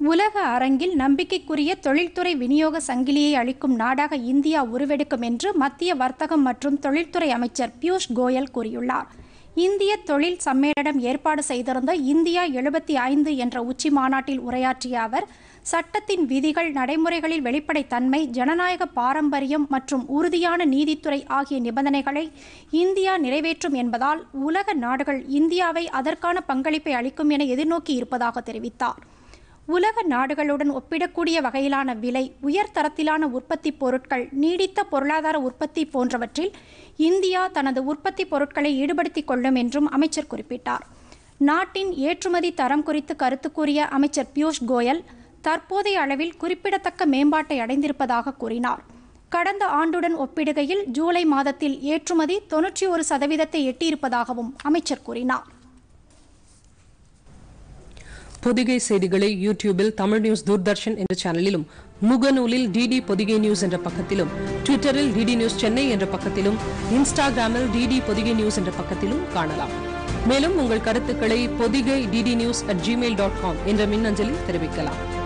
உலக அரங்கில் நம்பிக்கைக்குரிய தொழில்துறை விநியோக சங்கிலியை அளிக்கும் நாடாக இந்தியா உருவெடுக்கும் என்று மத்திய வர்த்தகம் மற்றும் தொழில்துறை அமைச்சர் பியூஷ் கோயல் கூறியுள்ளார் இந்திய தொழில் சம்மேளனம் ஏற்பாடு செய்திருந்த இந்தியா எழுபத்தி ஐந்து என்ற உச்சி மாநாட்டில் உரையாற்றிய அவர் சட்டத்தின் விதிகள் நடைமுறைகளில் வெளிப்படைத்தன்மை ஜனநாயக பாரம்பரியம் மற்றும் உறுதியான நீதித்துறை ஆகிய நிபந்தனைகளை இந்தியா நிறைவேற்றும் என்பதால் உலக நாடுகள் இந்தியாவை அதற்கான பங்களிப்பை அளிக்கும் என எதிர்நோக்கி இருப்பதாக தெரிவித்தார் உலக நாடுகளுடன் ஒப்பிடக்கூடிய வகையிலான விலை உயர்தரத்திலான உற்பத்தி பொருட்கள் நீடித்த பொருளாதார உற்பத்தி போன்றவற்றில் இந்தியா தனது உற்பத்தி பொருட்களை ஈடுபடுத்திக் கொள்ளும் என்றும் அமைச்சர் குறிப்பிட்டார் நாட்டின் ஏற்றுமதி தரம் குறித்து கருத்து கூறிய அமைச்சர் பியூஷ் கோயல் தற்போதைய அளவில் குறிப்பிடத்தக்க மேம்பாட்டை அடைந்திருப்பதாக கூறினார் கடந்த ஆண்டுடன் ஒப்பிடுகையில் ஜூலை மாதத்தில் ஏற்றுமதி தொன்னூற்றி ஒரு சதவீதத்தை எட்டியிருப்பதாகவும் அமைச்சர் கூறினார் பொதிகை செய்திகளை யூடியூபில் தமிழ் நியூஸ் தூர்தர்ஷன் என்ற சேனலிலும் முகநூலில் டிடி பொதிகை நியூஸ் என்ற பக்கத்திலும் ட்விட்டரில் டிடி நியூஸ் சென்னை என்ற பக்கத்திலும் இன்ஸ்டாகிராமில் டிடி பொதிகை நியூஸ் என்ற பக்கத்திலும் காணலாம் மேலும் உங்கள் கருத்துக்களை Podhigai DD news at Gmail dot com என்ற மின்னஞ்சலில் தெரிவிக்கலாம்